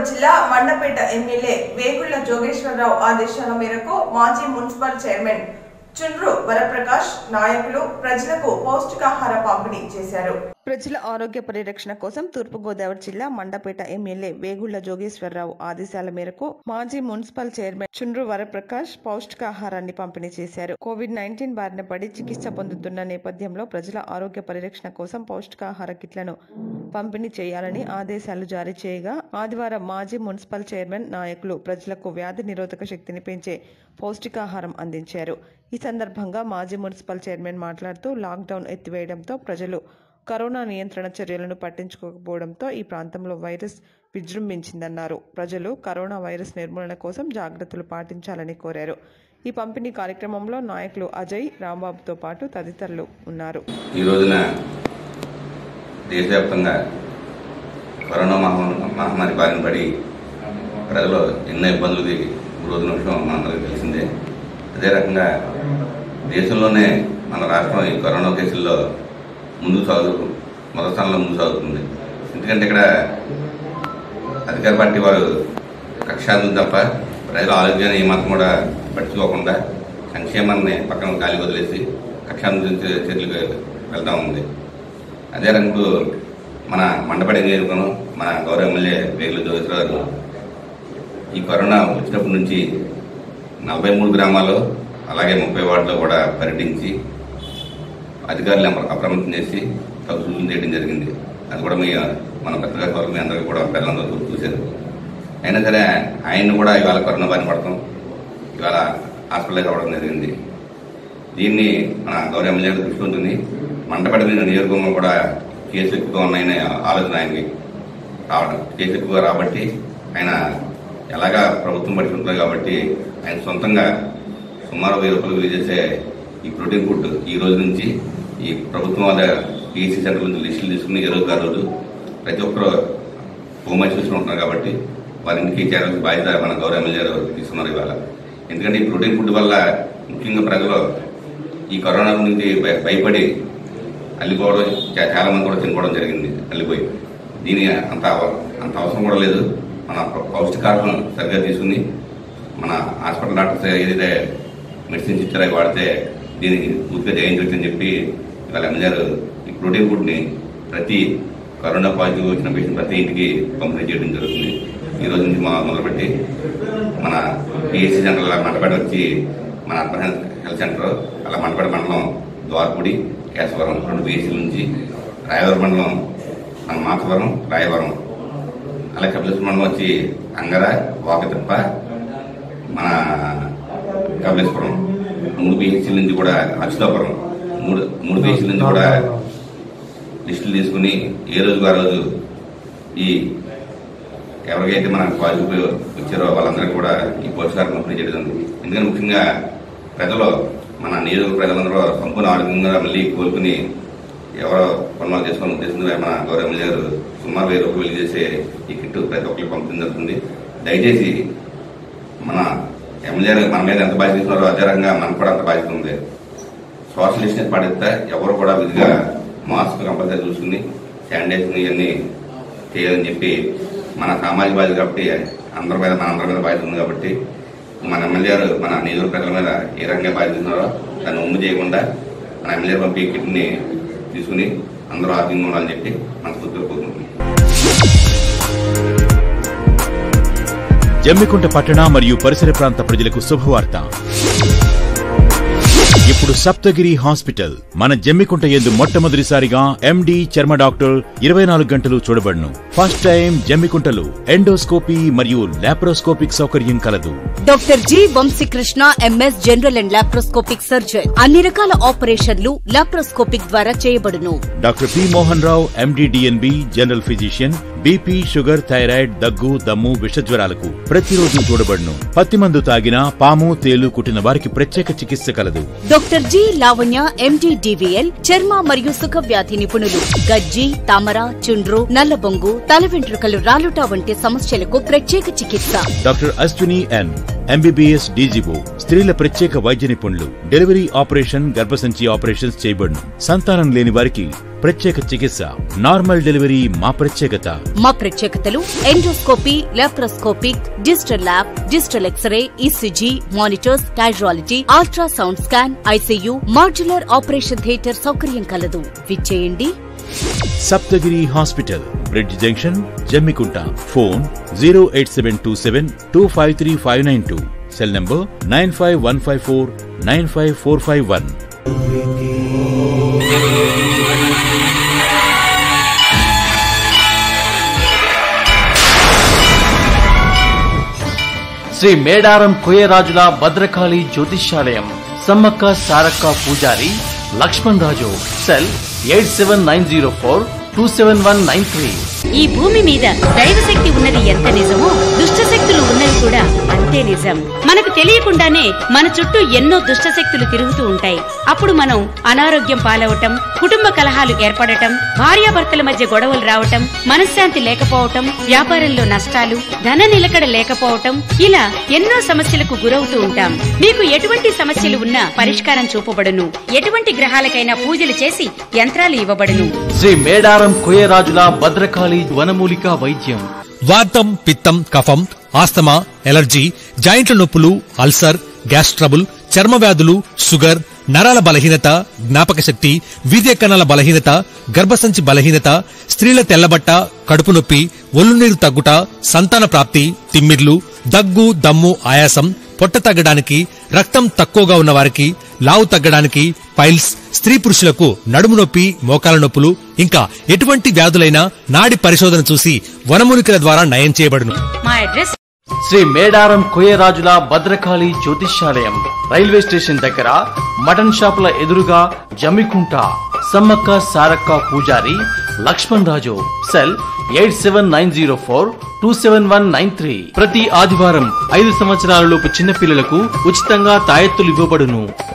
తూర్పుగోదావరి జిల్లా మండపేట ఎమ్మెల్యే వేగుళ్ల జోగేశ్వరరావు ఆదేశాల మేరకు మాజీ మున్సిపల్ చైర్మన్ చుండ్రు వరప్రకాష్ నాయకులు ప్రజలకు పౌష్టికాహార పంపిణీ చేశారు ప్రజల ఆరోగ్య పరిరక్షణ కోసం తూర్పుగోదావరి జిల్లా మండపేట ఎమ్మెల్యే వేగుళ్ల జోగేశ్వరరావు ఆదేశాల మేరకు మాజీ మున్సిపల్ చైర్మన్ చుండ్రు వరప్రకాష్ పౌష్టికాహారాన్ని పంపిణీ చేశారు కోవిడ్ నైన్టీన్ బారిన పడి చికిత్స పొందుతున్న నేపథ్యంలో ప్రజల ఆరోగ్య పరిరక్షణ కోసం పౌష్టికాహార కిట్లను పంపిణీ చేయాలని ఆదేశాలు జారీ చేయగా ఆదివారం మాజీ మున్సిపల్ చైర్మన్ నాయకులు ప్రజలకు వ్యాధి నిరోధక శక్తిని పెంచే పౌష్టికాహారం అందించారు ఈ సందర్భంగా మాజీ మున్సిపల్ చైర్మన్ మాట్లాడుతూ లాక్డౌన్ ఎత్తివేయడంతో ప్రజలు కరోనా నియంత్రణ చర్యలను పట్టించుకోకపోవడంతో ఈ ప్రాంతంలో వైరస్ విజృంభించిందన్నారు ప్రజలు కరోనా వైరస్ నిర్మూలన కోసం జాగ్రత్తలు పాటించాలని కోరారు ఈ పంపిణీ కార్యక్రమంలో నాయకులు అజయ్ రాంబాబుతో పాటు తదితరులు ఉన్నారు ఈ రోజున దేశవ్యాప్తంగా కరోనా మహమ్మారి మహమ్మారి బారిన పడి ప్రజలు ఎన్నో ఇబ్బందులకి రోజు నిమిషం మనందరికీ తెలిసిందే అదే రకంగా దేశంలోనే మన రాష్ట్రం ఈ కరోనా కేసుల్లో ముందు సాగు మొదటి స్థానంలో ముందు సాగుతుంది ఎందుకంటే ఇక్కడ అధికార పార్టీ వారు కక్షాదులు తప్ప ప్రజల ఆరోగ్యాన్ని ఏమాత్రం కూడా పట్టించుకోకుండా సంక్షేమాన్ని పక్కన గాలి వదిలేసి కక్షాంత చర్యలకు వెళ్తా ఉంది అదే రంగు మన మండపడి నియోజకవర్గం మన గౌరవ ఎమ్మెల్యే వేగుల జోగేశ్వర గారు ఈ కరోనా వచ్చినప్పటి నుంచి నలభై మూడు గ్రామాలు అలాగే ముప్పై వార్డులో కూడా పర్యటించి అధికారులు అప్ర- అప్రమత్తం చేసి తగు సూచనలు చేయడం జరిగింది అది కూడా మీ మన పెద్దగా వరకు మీ అందరికీ కూడా ప్రజలందరూ చూశారు అయినా సరే ఆయన్ని కూడా ఇవాళ కరోనా బారిన పడతాం ఇవాళ హాస్పిటల్కి రావడం జరిగింది దీన్ని మన గౌరవ ఎమ్మెల్యే గారు దృష్టి ఉంటుంది మంటపడి మీద నియోజకవర్గంలో కూడా కేసులు ఎక్కువగా ఉన్నాయనే ఆలోచన ఆయనకి రావడం కేసులు ఎక్కువగా రాబట్టి ఆయన ఎలాగా ప్రభుత్వం పట్టుకుంటుంది కాబట్టి ఆయన సొంతంగా సుమారు వెయ్యి రూపాయలు విలువ చేసే ఈ ప్రోటీన్ ఫుడ్ ఈ రోజు నుంచి ఈ ప్రభుత్వం వాళ్ళ పిఎస్సీ సెంటర్ నుంచి లిస్టులు తీసుకుని ఈ రోజు ఆ రోజు ప్రతి ఒక్కరు హోమ్ ఐసోలేషన్ ఉంటున్నారు కాబట్టి వారి ఇంటికి చేరాల్సిన బాధ్యత మన గౌరవ ఎమ్మెల్యే గారు తీసుకున్నారు ఇవాళ ఎందుకంటే ఈ ప్రోటీన్ ఫుడ్ వల్ల ముఖ్యంగా ప్రజలు ఈ కరోనా నుంచి భయ- భయపడి అల్లిపోవడం చా- చాలా మంది కూడా చనిపోవడం జరిగింది అల్లిపోయి దీని అంత అవ- అంత అవసరం కూడా లేదు మన పౌ- పౌష్టికాహారం సరిగ్గా తీసుకుని మన హాస్పిటల్ డాక్టర్స్ ఏదైతే మెడిసిన్స్ ఇచ్చారో అవి వాడితే దీన్ని పూర్తిగా జయించవచ్చు అని చెప్పి ఇవాళ ఎమ్మెల్యే గారు ఈ ప్రోటీన్ ఫుడ్ని ప్రతి కరోనా పాజిటివ్ వచ్చిన పేషెంట్ ప్రతి ఇంటికి పంపిణీ చేయడం జరుగుతుంది ఈ రోజు నుంచి మా మొదలుపెట్టి మన పిఎస్సీ సెంటర్ మంటపేట వచ్చి మన అర్బన్ హెల్త్ హెల్త్ సెంటర్ అలా మంటపేట మండలం ద్వారపూడి కేశవరం రెండు పిఎస్సీల నుంచి రాయవరం మండలం మన మాతవరం రాయవరం అలాగే కపిలేశ్వరం మండలం వచ్చి అంగర వాకతిప్ప మన కపిలేశ్వరం మూడు పిహెచ్సీల నుంచి కూడా అచ్యుతాపురం మూడు మూడు పిహెచ్సీల నుంచి కూడా లిస్టులు తీసుకుని ఏ రోజుకు ఆ రోజు ఈ ఎవరికైతే మన పాజిటివ్ వచ్చారో వాళ్ళందరికీ కూడా ఈ పోషకాహారం పంపిణీ చేయడం జరుగుతుంది. ఎందుకంటే ముఖ్యంగా ప్రజలు మన నియోజక ప్రజలందరూ సంపూర్ణ ఆరోగ్యంగా మళ్ళీ కోలుకుని ఎవరో కొనుగోలు చేసుకుని ఉద్దేశంతో మన గౌరవ ఎమ్మెల్యే గారు సుమారు వెయ్యి రూపాయలు వెళ్లి చేసే ఈ కిట్ ప్రతి ఒక్కరికి పంపించడం జరుగుతుంది దయచేసి మన ఎమ్మెల్యే గారు మన మీద ఎంత బాధ్యత ఇస్తున్నారో అదే రకంగా మనకు కూడా అంత బాధ్యత ఉంది సోషల్ డిస్టెన్స్ పాటిస్తే ఎవరు కూడా విధిగా మాస్క్ కంపల్సరీ చూసుకుని శానిటైజేషన్ ఇవన్నీ చేయాలని చెప్పి మన సామాజిక బాధ్యత కాబట్టి అందరి మీద మన అందరి మీద బాధ్యత ఉంది కాబట్టి మన ఎమ్మెల్యే గారు మన నియోజక ప్రజల మీద ఏ రకంగా బాధ్యత ఉన్నారో దాన్ని ఉమ్ము చేయకుండా మన ఎమ్మెల్యే గారు పంపి కిట్ని తీసుకుని అందరూ ఆరోగ్యంగా ఉండాలని చెప్పి మనస్ఫూర్తిగా కోరుకుంటున్నాం జమ్మికుంట పట్టణ మరియు పరిసర ప్రాంత ప్రజలకు శుభవార్త ఇప్పుడు సప్తగిరి హాస్పిటల్ మన జమ్మికుంట ఎందు మొట్టమొదటిసారిగా ఎండి చర్మ డాక్టర్ ఇరవై నాలుగు గంటలు చూడబడును ఫస్ట్ టైం జమ్మికుంటలో ఎండోస్కోపీ మరియు లాప్రోస్కోపిక్ సౌకర్యం కలదు doctor G Vamsikrishna MS general and laparoscopic surgeon అన్ని రకాల ఆపరేషన్లు లాప్రోస్కోపిక్ ద్వారా చేయబడును doctor P Mohan Rao MD DNB general physician BP sugar thyroid దగ్గు దమ్ము విషజ్వరాలకు ప్రతిరోజు చూడబడును పత్తి మందు తాగినా పాము తేలు కుట్టిన వారికి ప్రత్యేక చికిత్స కలదు doctor G Lavanya MD DVL చర్మ మరియు సుఖ వ్యాధి నిపుణులు గజ్జి తామర చుండ్రు నల్లబొంగు తల వెంట్రుకలు రాలుట వంటి సమస్యలకు ప్రత్యేక చికిత్స doctor Ashwini N MBBS DGO స్త్రీల ప్రత్యేక వైద్య నిపుణులు డెలివరీ ఆపరేషన్ గర్భసంచి ఆపరేషన్స్ చేయబడును సంతానం లేని వారికి ప్రత్యేక చికిత్స నార్మల్ డెలివరీ మా ప్రత్యేకత మా ప్రత్యేకతలు endoscopy laparoscopic digital lab digital X ray ECG monitors casualty ultrasound scan ICU modular operation theatre సౌకర్యం కలదు విచ్చేయండి Saptagiri hospital bridge junction Jammikunta phone zero eight seven two seven two five three five nine two cell number nine five one five four nine five four five one Shri Medaram కోయరాజుల భద్రకాళి జ్యోతిష్యాలయం సమ్మక్క సారక్క పూజారి Laxman Raju cell eight seven nine zero four two seven one nine three ఈ భూమి మీద దైవశక్తి ఉన్నది ఎంత నిజమో దుష్ట శక్తులు ఉన్నవి కూడా అంతే నిజం మనకు తెలియకుండానే మన చుట్టూ ఎన్నో దుష్ట శక్తులు తిరుగుతూ ఉంటాయి అప్పుడు మనం అనారోగ్యం పాలవటం కుటుంబ కలహాలు ఏర్పడటం భార్యాభర్తల మధ్య గొడవలు రావటం మనశ్శాంతి లేకపోవటం వ్యాపారంలో నష్టాలు ధన నిలకడ లేకపోవటం ఇలా ఎన్నో సమస్యలకు గురవుతూ ఉంటాం మీకు ఎటువంటి సమస్యలు ఉన్నా పరిష్కారం చూపబడును ఎటువంటి గ్రహాలకైనా పూజలు చేసి యంత్రాలు ఇవ్వబడును శ్రీ మేడారం కోయరాజుల భద్రకాళి వనమూలిక వైద్యం వాతం పిత్తం కఫం ఆస్తమా ఎలర్జీ జాయింట్ల నొప్పులు అల్సర్ గ్యాస్ ట్రబుల్ చర్మ వ్యాధులు షుగర్ నరాల బలహీనత జ్ఞాపక శక్తి వీర్య కణాల బలహీనత గర్భసంచి బలహీనత స్త్రీల తెల్లబట్ట కడుపు నొప్పి ఒళ్ళు నీరు తగ్గుట సంతాన ప్రాప్తి తిమ్మిర్లు దగ్గు దమ్ము ఆయాసం పొట్ట తగ్గడానికి రక్తం తక్కువగా ఉన్న వారికి లావు తగ్గడానికి పైల్స్ స్త్రీ పురుషులకు నడుము నొప్పి మోకాల నొప్పులు ఇంకా ఎటువంటి వ్యాధులైనా నాడి పరిశోధన చూసి వనమూలికల ద్వారా నయం చేయబడును మా అడ్రస్ శ్రీ మేడారం కోయరాజుల భద్రకాళి జ్యోతిష్యాలయం రైల్వే స్టేషన్ దగ్గర మటన్ షాపుల ఎదురుగా జమ్మికుంట సమ్మక్క సారక్క పూజారి Laxman Raju cell eight seven nine zero four two seven one nine three ప్రతి ఆదివారం ఐదు సంవత్సరాలలోపు చిన్నపిల్లలకు ఉచితంగా తాయెత్తులు ఇవ్వబడును